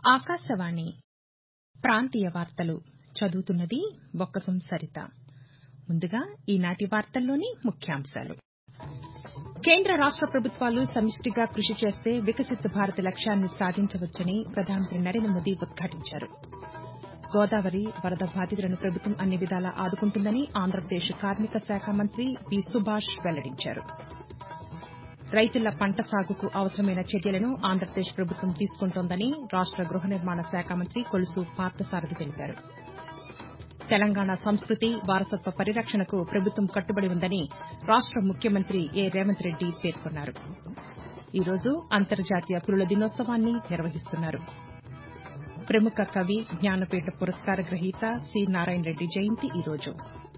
ఆకాశవాణి ప్రాంతీయ వార్తలు చదువుతున్నది బొక్కసం సరిత ముందుగా ఈనాటి వార్తల్లోని ముఖ్యాంశాలు కేంద్ర రాష్ట ప్రభుత్వాలు సమిష్టిగా కృషి చేస్తే వికసిత్ భారత్ లక్ష్యాన్ని సాధించవచ్చని ప్రధానమంత్రి నరేంద్ర మోదీ ఉద్ఘాటించారు గోదావరి వరద బాధితులను ప్రభుత్వం అన్ని విధాలా ఆదుకుంటుందని ఆంధ్రప్రదేశ్ కార్మిక శాఖ మంత్రి వి సుభాష్ వెల్లడించారు రైతుల పంట సాగుకు అవసరమైన చర్యలను ఆంధ్రప్రదేశ్ ప్రభుత్వం తీసుకుంటోందని రాష్ట గృహ నిర్మాణ శాఖ మంత్రి కొలుసు పార్థసారథి తెలిపారు తెలంగాణ సంస్కృతి వారసత్వ పరిరక్షణకు ప్రభుత్వం కట్టుబడి ఉందని రాష్ట ముఖ్యమంత్రి ఏ రేవంత్ రెడ్డి పేర్కొన్నారు ఈ రోజు అంతర్జాతీయ పులుల దినోత్సవాన్ని నిర్వహిస్తున్నారు ప్రముఖ కవి జ్ఞానపీఠ పురస్కార గ్రహీత సి నారాయణ రెడ్డి జయంతి ఈ రోజు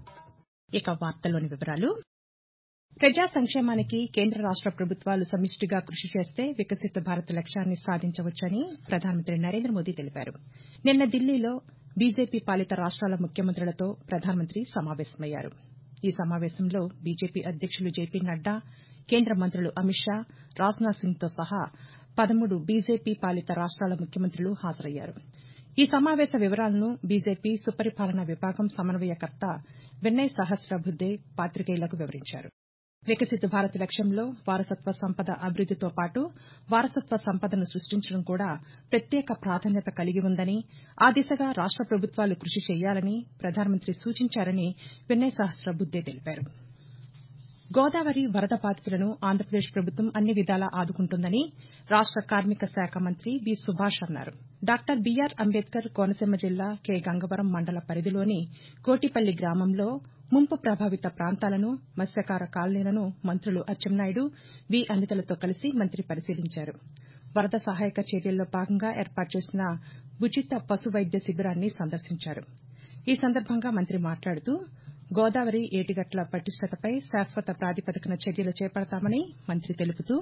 ఇక వార్తల్లోని వివరాలు ప్రజా సంక్షేమానికి కేంద్ర రాష్ట ప్రభుత్వాలు సమిష్టిగా కృషి చేస్తే వికసిత్ భారత్ లక్ష్యాన్ని సాధించవచ్చని ప్రధానమంత్రి నరేంద్ర మోదీ తెలిపారు నిన్న ఢిల్లీలో బీజేపీ పాలిత రాష్ట్రాల ముఖ్యమంత్రులతో ప్రధానమంత్రి సమావేశమయ్యారు ఈ సమావేశంలో బీజేపీ అధ్యక్షులు జేపీ నడ్డా కేంద్ర మంత్రులు అమిత్ షా రాజ్నాథ్ సింగ్తో సహా పదమూడు బీజేపీ పాలిత రాష్ట్రాల ముఖ్యమంత్రులు హాజరయ్యారు ఈ సమావేశ వివరాలను బీజేపీ సుపరిపాలన విభాగం సమన్వయకర్త వినయ్ సహస్రబుద్దే పాతికేయులకు వివరించారు వికసిత్ భారత్ లక్ష్యంలో వారసత్వ సంపద అభివృద్దితో పాటు వారసత్వ సంపదను సృష్టించడం కూడా ప్రత్యేక ప్రాధాన్యత కలిగి ఉందని ఆ దిశగా రాష్ట ప్రభుత్వాలు కృషి చేయాలని ప్రధానమంత్రి సూచించారని వినయ్ సహస్రబుద్దే తెలిపారు గోదావరి వరద బాధితులను ఆంధ్రప్రదేశ్ ప్రభుత్వం అన్ని విధాలా ఆదుకుంటుందని రాష్ట కార్మిక శాఖ మంత్రి వి సుభాష్ అన్నారు డాక్టర్ బీఆర్ అంబేద్కర్ కోనసీమ జిల్లా కె గంగవరం మండల పరిధిలోని కోటిపల్లి గ్రామంలో ముంపు ప్రభావిత ప్రాంతాలను మత్స్యకార కాలనీలను మంత్రులు అచ్చెన్నాయుడు వి అనితలతో కలిసి మంత్రి పరిశీలించారు వరద సహాయక చర్యల్లో భాగంగా ఏర్పాటు చేసిన ఉచిత పశు వైద్య శిబిరాన్ని సందర్శించారు ఈ సందర్భంగా మంత్రి మాట్లాడుతూ గోదావరి ఏటిగట్ల పటిష్టతపై శాశ్వత ప్రాతిపదికన చర్యలు చేపడతామని మంత్రి తెలుపుతూ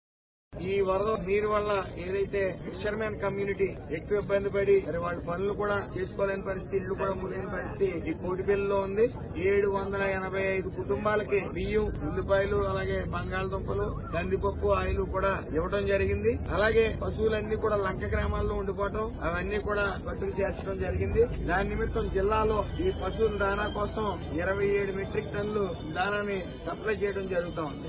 ఈ వరద నీరు వల్ల ఏదైతే ఫిషర్మెన్ కమ్యూనిటీ ఎక్కువ ఇబ్బంది పడి మరి వాళ్ళ పనులు కూడా చేసుకోలేని పరిస్థితి ఇళ్లు కూడా మునిగిన పరిస్థితి ఈ కోటిపల్లిలో ఉంది ఏడు వందల ఎనభై ఐదు కుటుంబాలకి బియ్యం ఉల్లిపాయలు అలాగే బంగాళదుంపలు కందిపప్పు ఆయిల్ కూడా ఇవ్వడం జరిగింది అలాగే పశువులన్నీ కూడా లంక గ్రామాల్లో ఉండిపోవటం అవన్నీ కూడా పట్టుకు చేర్చడం జరిగింది దాని నిమిత్తం జిల్లాలో ఈ పశువుల దానా కోసం ఇరవై ఏడు మెట్రిక్ టన్నులు దానాన్ని సప్లై చేయడం జరుగుతా ఉంది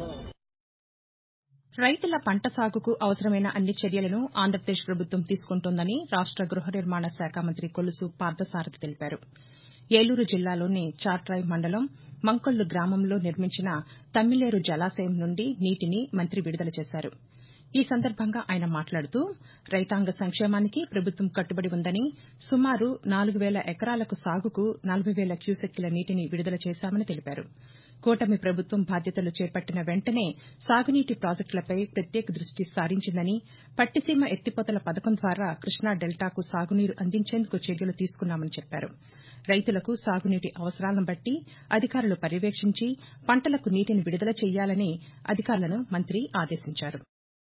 రైతుల పంట సాగుకు అవసరమైన అన్ని చర్యలను ఆంధ్రప్రదేశ్ ప్రభుత్వం తీసుకుంటోందని రాష్ట గృహ నిర్మాణ శాఖ మంత్రి కొలుసు పార్థసారథి తెలిపారు ఏలూరు జిల్లాలోని చాట్రాయ్ మండలం మంకొల్లు గ్రామంలో నిర్మించిన తమ్మిలేరు జలాశయం నుండి నీటిని మంత్రి విడుదల చేశారు ఈ సందర్భంగా ఆయన మాట్లాడుతూ రైతాంగ సంక్షేమానికి ప్రభుత్వం కట్టుబడి ఉందని సుమారు నాలుగు వేల ఎకరాలకు సాగుకు నలభై వేల క్యూసెక్కుల నీటిని విడుదల చేశామని తెలిపారు కూటమి ప్రభుత్వం బాధ్యతలు చేపట్టిన వెంటనే సాగునీటి ప్రాజెక్టులపై ప్రత్యేక దృష్టి సారించిందని పట్టిసీమ ఎత్తిపోతల పథకం ద్వారా కృష్ణా డెల్టాకు సాగునీరు అందించేందుకు చర్యలు తీసుకున్నామని చెప్పారు రైతులకు సాగునీటి అవసరాలను బట్టి అధికారులు పర్యవేక్షించి పంటలకు నీటిని విడుదల చేయాలని అధికారులను మంత్రి ఆదేశించారు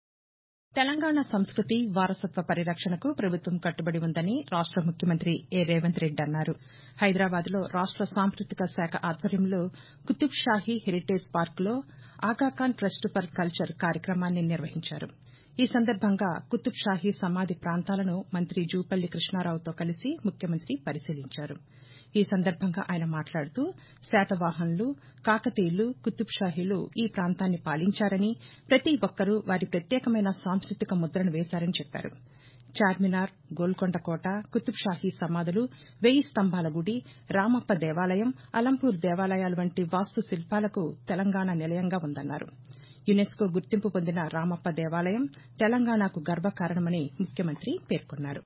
తెలంగాణ సంస్కృతి వారసత్వ పరిరక్షణకు ప్రభుత్వం కట్టుబడి ఉందని రాష్ట ముఖ్యమంత్రి ఏ రేవంత్ రెడ్డి అన్నారు హైదరాబాద్లో రాష్ట సాంస్కృతిక శాఖ ఆధ్వర్యంలో కుతుబ్ షాహీ హెరిటేజ్ పార్కులో ఆగాఖాన్ ట్రస్ట్ ఫర్ కల్చర్ కార్యక్రమాన్ని నిర్వహించారు ఈ సందర్భంగా కుతుబ్ షాహీ సమాధి ప్రాంతాలను మంత్రి జూపల్లి కృష్ణారావుతో కలిసి ముఖ్యమంత్రి పరిశీలించారు ఈ సందర్భంగా ఆయన మాట్లాడుతూ శాతవాహనులు కాకతీయులు కుతుబ్ షాహీలు ఈ ప్రాంతాన్ని పాలించారని ప్రతి ఒక్కరూ వారి ప్రత్యేకమైన సాంస్కృతిక ముద్రను వేశారని చెప్పారు చార్మినార్ గోల్కొండ కోట కుతుబ్ షాహీ సమాధులు వెయ్యి స్తంభాల గుడి రామప్ప దేవాలయం అలంపూర్ దేవాలయాలు వంటి వాస్తు శిల్పాలకు తెలంగాణ నిలయంగా ఉందన్నారు యునెస్కో గుర్తింపు పొందిన రామప్ప దేవాలయం తెలంగాణకు గర్వకారణమని ముఖ్యమంత్రి పేర్కొన్నారు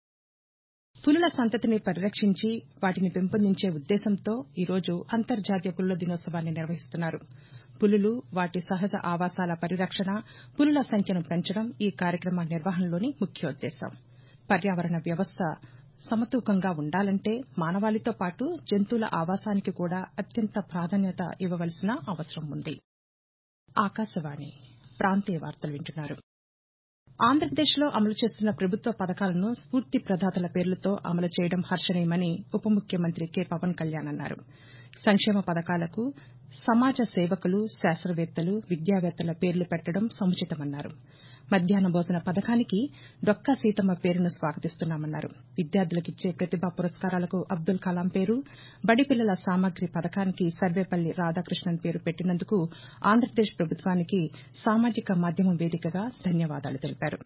పులుల సంతతిని పరిరక్షించి వాటిని పెంపొందించే ఉద్దేశంతో ఈరోజు అంతర్జాతీయ పులుల దినోత్సవాన్ని నిర్వహిస్తున్నారు పులులు వాటి సహజ ఆవాసాల పరిరక్షణ పులుల సంఖ్యను పెంచడం ఈ కార్యక్రమ నిర్వహణలోని ముఖ్యోద్దేశం పర్యావరణ వ్యవస్థ సమతూకంగా ఉండాలంటే మానవాళితో పాటు జంతువుల ఆవాసానికి కూడా అత్యంత ప్రాధాన్యత ఇవ్వవలసిన అవసరం ఉంది ఆకాశవాణి ప్రాంతీయ వార్తలు వింటున్నారు ఆంధ్రప్రదేశ్లో అమలు చేస్తున్న ప్రభుత్వ పథకాలను స్ఫూర్తి ప్రదాతల పేర్లతో అమలు చేయడం హర్షణీయమని ఉప ముఖ్యమంత్రి కె పవన్ కళ్యాణ్ అన్నారు సంక్షేమ పథకాలకు సమాజ సేవకులు శాస్త్రవేత్తలు విద్యావేత్తల పేర్లు పెట్టడం సముచితమన్నారు మధ్యాహ్న భోజన పథకానికి డొక్కా సీతమ్మ పేరును స్వాగతిస్తున్నామన్నారు విద్యార్థులకిచ్చే ప్రతిభా పురస్కారాలకు అబ్దుల్ కలాం పేరు బడి పిల్లల సామగ్రి పథకానికి సర్వేపల్లి రాధాకృష్ణన్ పేరు పెట్టినందుకు ఆంధ్రప్రదేశ్ ప్రభుత్వానికి సామాజిక మాధ్యమం వేదికగా ధన్యవాదాలు తెలిపారు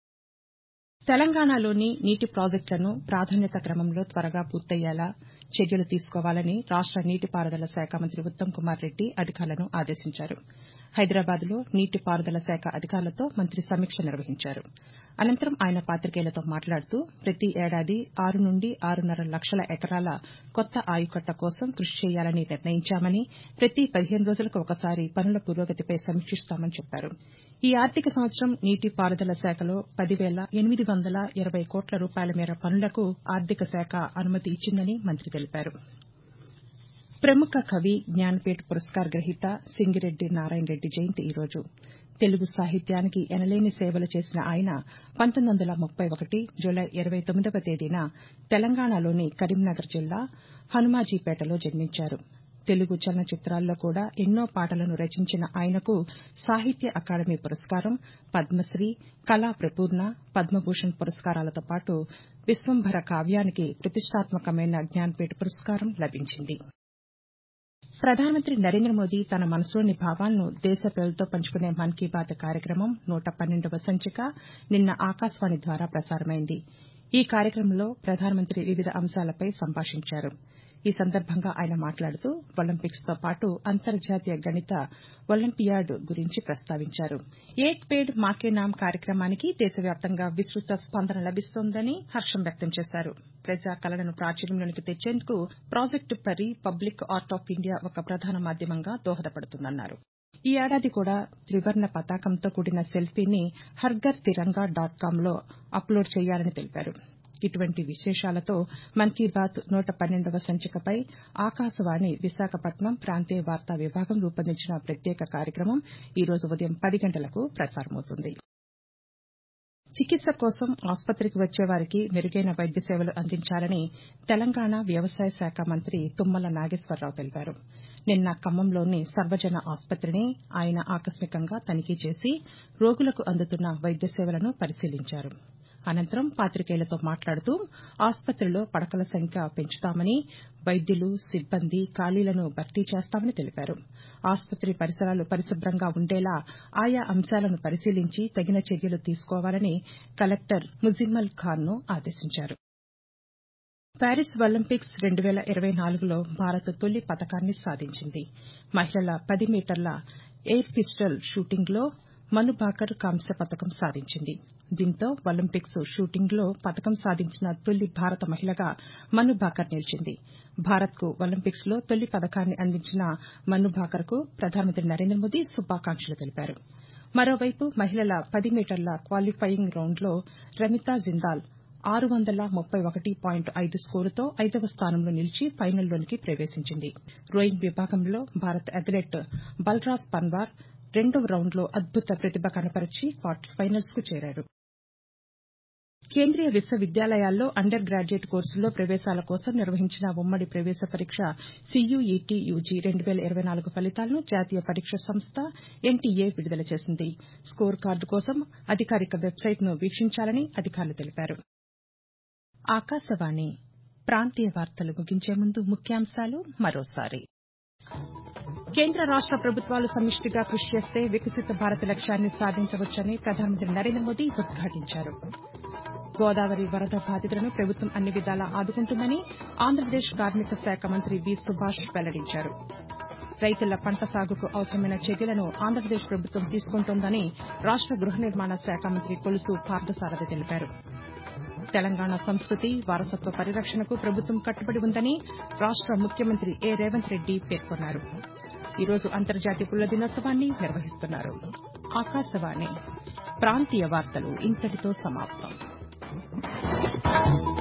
తెలంగాణలోని నీటి ప్రాజెక్టులను ప్రాధాన్యత క్రమంలో త్వరగా పూర్తయ్యేలా చర్యలు తీసుకోవాలని రాష్ట నీటిపారుదల శాఖ మంత్రి ఉత్తమ్ కుమార్ రెడ్డి అధికారులను ఆదేశించారు హైదరాబాద్లో నీటిపారుదల శాఖ అధికారులతో మంత్రి సమీక్ష నిర్వహించారు అనంతరం ఆయన పాతికేయులతో మాట్లాడుతూ ప్రతి ఏడాది ఆరు నుండి ఆరున్నర లక్షల ఎకరాల కొత్త ఆయకట్ట కోసం కృషి చేయాలని నిర్ణయించామని ప్రతి పదిహేను రోజులకు ఒకసారి పనుల పురోగతిపై సమీక్షిస్తామని చెప్పారు ఈ ఆర్థిక సంవత్సరం నీటిపారుదల శాఖలో పది వేల ఎనిమిది వందల ఇరవై కోట్ల రూపాయల మేర పనులకు ఆర్థిక శాఖ అనుమతి ఇచ్చిందని మంత్రి తెలిపారు ప్రముఖ కవి జ్ఞానపీఠ్ పురస్కార్ గ్రహీత సింగిరెడ్డి నారాయణరెడ్డి జయంతి ఈరోజు తెలుగు సాహిత్యానికి ఎనలేని సేవలు చేసిన ఆయన పంతొమ్మిది వందల ముప్పై ఒకటి జులై ఇరవై తొమ్మిదవ తేదీన తెలంగాణలోని కరీంనగర్ జిల్లా హనుమాజీపేటలో జన్మించారు తెలుగు చలనచిత్రాల్లో కూడా ఎన్నో పాటలను రచించిన ఆయనకు సాహిత్య అకాడమీ పురస్కారం పద్మశ్రీ కళా ప్రపూర్ణ పద్మభూషణ్ పురస్కారాలతో పాటు విశ్వంభర కావ్యానికి ప్రతిష్టాత్మకమైన జ్ఞానపీఠ్ పురస్కారం లభించింది ప్రధానమంత్రి నరేంద్ర మోదీ తన మనసులోని భావాలను దేశ ప్రజలతో పంచుకునే మన్ కీ బాత్ కార్యక్రమం నూట పన్నెండవ సంచిక నిన్న ఆకాశవాణి ద్వారా ప్రసారమైంది ఈ కార్యక్రమంలో ప్రధానమంత్రి వివిధ అంశాలపై సంభాషించారు ఈ సందర్భంగా ఆయన మాట్లాడుతూ ఒలింపిక్స్తో పాటు అంతర్జాతీయ గణిత ఒలింపియాడ్ గురించి ప్రస్తావించారు ఏక్ పేడ్ మాకే నామ్ కార్యక్రమానికి దేశవ్యాప్తంగా విస్తృత స్పందన లభిస్తోందని హర్షం వ్యక్తం చేశారు ప్రజా కళలను ప్రాచుర్యంలోకి తెచ్చేందుకు ప్రాజెక్టు పరి పబ్లిక్ ఆర్ట్ ఆఫ్ ఇండియా ఒక ప్రధాన మాధ్యమంగా దోహదపడుతుందన్నారు ఈ ఏడాది కూడా త్రివర్ణ పతాకంతో కూడిన సెల్ఫీని హర్ఘర్ తిరంగా డాట్ కాంలో అప్లోడ్ చేయాలని తెలిపారు ఇటువంటి విశేషాలతో మన్ కీ బాత్ నూట పన్నెండవ సంచికపై ఆకాశవాణి విశాఖపట్నం ప్రాంతీయ వార్తా విభాగం రూపొందించిన ప్రత్యేక కార్యక్రమం ఈ రోజు ఉదయం పది గంటలకు ప్రసారమవుతుంది చికిత్స కోసం ఆసుపత్రికి వచ్చే వారికి మెరుగైన వైద్య సేవలు అందించాలని తెలంగాణ వ్యవసాయ శాఖ మంత్రి తుమ్మల నాగేశ్వరరావు తెలిపారు నిన్న ఖమ్మంలోని సర్వజన ఆసుపత్రిని ఆయన ఆకస్మికంగా తనిఖీ చేసి రోగులకు అందుతున్న వైద్య సేవలను పరిశీలించారు అనంతరం పాతికేయులతో మాట్లాడుతూ ఆసుపత్రిలో పడకల సంఖ్య పెంచుతామని వైద్యులు సిబ్బంది ఖాళీలను భర్తీ చేస్తామని తెలిపారు ఆసుపత్రి పరిసరాలు పరిశుభ్రంగా ఉండేలా ఆయా అంశాలను పరిశీలించి తగిన చర్యలు తీసుకోవాలని కలెక్టర్ ముజిమ్మల్ ఖాన్ను ఆదేశించారు ప్యారిస్ ఒలింపిక్స్ రెండు వేల ఇరవై నాలుగులో భారత్ తొలి పతకాన్ని సాధించింది మహిళల పది మీటర్ల ఎయిర్ పిస్టల్ షూటింగ్లో మను భాకర్ కాంస్య పతకం సాధించింది దీంతో ఒలింపిక్స్ షూటింగ్లో పతకం సాధించిన తొలి భారత మహిళగా మను భాకర్ నిలిచింది భారత్కు ఒలింపిక్స్లో తొలి పతకాన్ని అందించిన మను భాకర్కు ప్రధానమంత్రి నరేంద్ర మోదీ శుభాకాంక్షలు తెలిపారు మరోవైపు మహిళల పది మీటర్ల క్వాలిఫైయింగ్ రౌండ్లో రమితా జిందాల్ ఆరు వందల ముప్పై ఒకటి పాయింట్ ఐదు స్కోరుతో ఐదవ స్థానంలో నిలిచి ఫైనల్లోకి ప్రవేశించింది రోయింగ్ విభాగంలో భారత్ అథ్లెట్ బల్రాజ్ పన్వార్ రెండవ రౌండ్లో అద్భుత ప్రతిభ కనపరిచి క్వార్టర్ ఫైనల్స్ కు చేరారు కేంద్రీయ విశ్వవిద్యాలయాల్లో అండర్ గ్రాడ్యుయేట్ కోర్సుల్లో ప్రవేశాల కోసం నిర్వహించిన ఉమ్మడి ప్రవేశ పరీక్ష సీయూఈటీ యూజీ రెండు వేల ఇరవై నాలుగు ఫలితాలను జాతీయ పరీక్ష సంస్థ ఎన్టీఏ విడుదల చేసింది స్కోర్ కార్డు కోసం అధికారిక వెబ్సైట్ను వీక్షించాలని అధికారులు తెలిపారు ఆకాశవాణి ప్రాంతీయ వార్తలు ముగించే ముందు ముఖ్యాంశాలు మరోసారి కేంద్ర రాష్ట ప్రభుత్వాలు సమిష్టిగా కృషి చేస్తే వికసిత భారత్ లక్ష్యాన్ని సాధించవచ్చని ప్రధానమంత్రి నరేంద్ర మోదీ ఉద్ఘాటించారు గోదావరి వరద బాధితులను ప్రభుత్వం అన్ని విధాలా ఆదుకుంటుందని ఆంధ్రప్రదేశ్ కార్మిక శాఖ మంత్రి వి సుభాష్ వెల్లడించారు రైతుల పంట సాగుకు అవసరమైన చర్యలను ఆంధ్రప్రదేశ్ ప్రభుత్వం తీసుకుంటోందని రాష్ట గృహ నిర్మాణ శాఖ మంత్రి కొలుసు పార్థసారథి తెలిపారు తెలంగాణ సంస్కృతి వారసత్వ పరిరక్షణకు ప్రభుత్వం కట్టుబడి ఉందని రాష్ట ముఖ్యమంత్రి ఏ రేవంత్ రెడ్డి పేర్కొన్నారు ఈ రోజు అంతర్జాతీయ పుల్ల దినోత్సవాన్ని నిర్వహిస్తున్నారు ఆకాశవాణి ప్రాంతీయ వార్తలు ఇంతటితో సమాప్తం